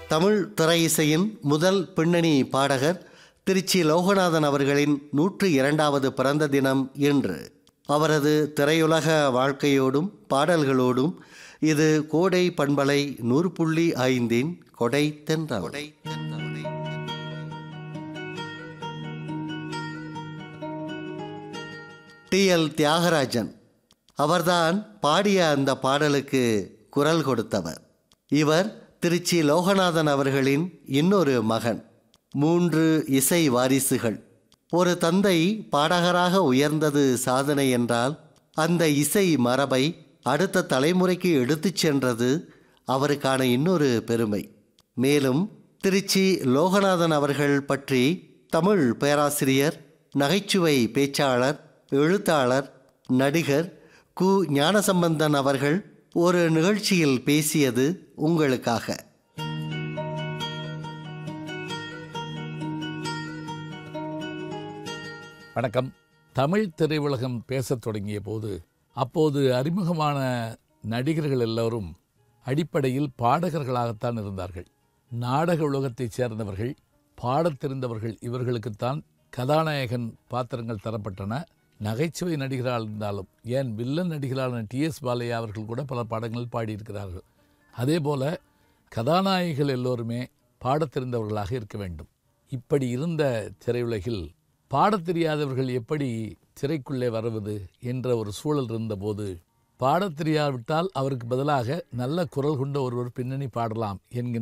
தமிழ் திரை இசையின் முதல் பின்னணி பாடகர் திருச்சி லோகநாதன் அவர்களின் நூற்று இரண்டாவது பிறந்த தினம் இன்று அவரது திரையுலக வாழ்க்கையோடும் பாடல்களோடும் இது கோடை பண்பலை நூறு புள்ளி ஐந்தின் கொடை தென்றல் டி எல் தியாகராஜன் அவர்தான் பாடிய அந்த பாடலுக்கு குரல் கொடுத்தவர் இவர் திருச்சி லோகநாதன் அவர்களின் இன்னொரு மகன் மூன்று இசை வாரிசுகள் ஒரு தந்தை பாடகராக உயர்ந்தது சாதனை என்றால் அந்த இசை மரபை அடுத்த தலைமுறைக்கு எடுத்துச் சென்றது அவருக்கான இன்னொரு பெருமை மேலும் திருச்சி லோகநாதன் அவர்கள் பற்றி தமிழ் பேராசிரியர் நகைச்சுவை பேச்சாளர் எழுத்தாளர் நடிகர் கு ஞானசம்பந்தன் அவர்கள் ஒரு நிகழ்ச்சியில் பேசியது உங்களுக்காக வணக்கம் தமிழ் திரையுலகம் பேசத் தொடங்கிய போது அப்போது அறிமுகமான நடிகர்கள் எல்லோரும் அடிப்படையில் பாடகர்களாகத்தான் இருந்தார்கள் நாடக உலகத்தைச் சேர்ந்தவர்கள் பாடத் தெரிந்தவர்கள் இவர்களுக்குத்தான் கதாநாயகன் பாத்திரங்கள் தரப்பட்டன நகைச்சுவை நடிகராக இருந்தாலும் ஏன் வில்லன் நடிகரான டிஎஸ் பாலையா அவர்கள் கூட பல படங்களில் பாடியிருக்கிறார்கள் அதே போல கதாநாயகிகள் எல்லோருமே பாடத் தெரிந்தவர்களாக இருக்க வேண்டும் இப்படி இருந்த திரையுலகில் பாடத் தெரியாதவர்கள் எப்படி திரைக்குள்ளே வருவது என்ற ஒரு சூழல் இருந்தபோது பாடத் தெரியாவிட்டால் அவருக்கு பதிலாக நல்ல குரல் கொண்ட ஒருவர் பின்னணி பாடலாம் என்கின்ற